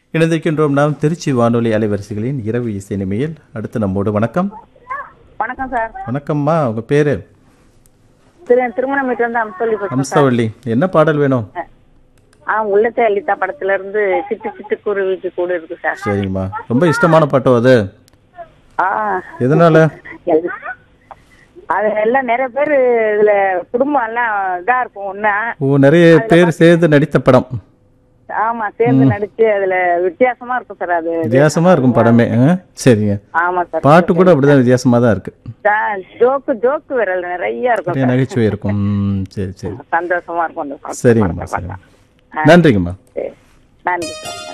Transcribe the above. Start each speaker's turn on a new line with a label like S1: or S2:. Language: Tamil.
S1: இணைந்திருக்கின்றோம் நாம் திருச்சி வானொலி அலைவரிசைகளின் இரவு இசை நிமையில் அடுத்து நம்மோடு வணக்கம்
S2: வணக்கம் சார்
S1: வணக்கம்மா உங்க பேரு
S2: திரு திருமணம் வீட்டு வந்து அம்சொல்லி பேசுறேன் சார்
S1: அம்சவள்ளி என்ன பாடல் வேணும்
S2: ஆ உள்ளத்தை அளித்தா படத்துல இருந்து சிட்டு சிட்டு குருவிக்கு கூட இருக்கு சார்
S1: சரிங்கம்மா ரொம்ப இஷ்டமான பாட்டோ அது
S2: ஆ
S1: எதனால
S2: எல்- அது எல்லாம் நிறைய பேர் இதுல குடும்பம் எல்லாம் இதா இருக்கும் ஒண்ணா
S1: ஓ நிறைய பேர் சேர்ந்து நடித்த படம்
S2: ஆமா சேர்ந்து நடிச்சு அதுல வித்தியாசமா இருக்கும் சார் அது
S1: வித்தியாசமா இருக்கும் படமே ஆ? சரிங்க
S2: ஆமா சார்
S1: பாட்டு கூட அப்படிதான் வித்தியாசமா தான் இருக்கு
S2: ஜோக்கு ஜோக்கு விரல் நிறைய இருக்கும்
S1: நிறைய நகைச்சுவை இருக்கும் ம், சரி சரி
S2: சந்தோஷமா இருக்கும் அந்த பாட்டு.
S1: சரிங்கம்மா சரிங்கம்மா நன்றிங்கம்மா
S2: சரி. நன்றி சார்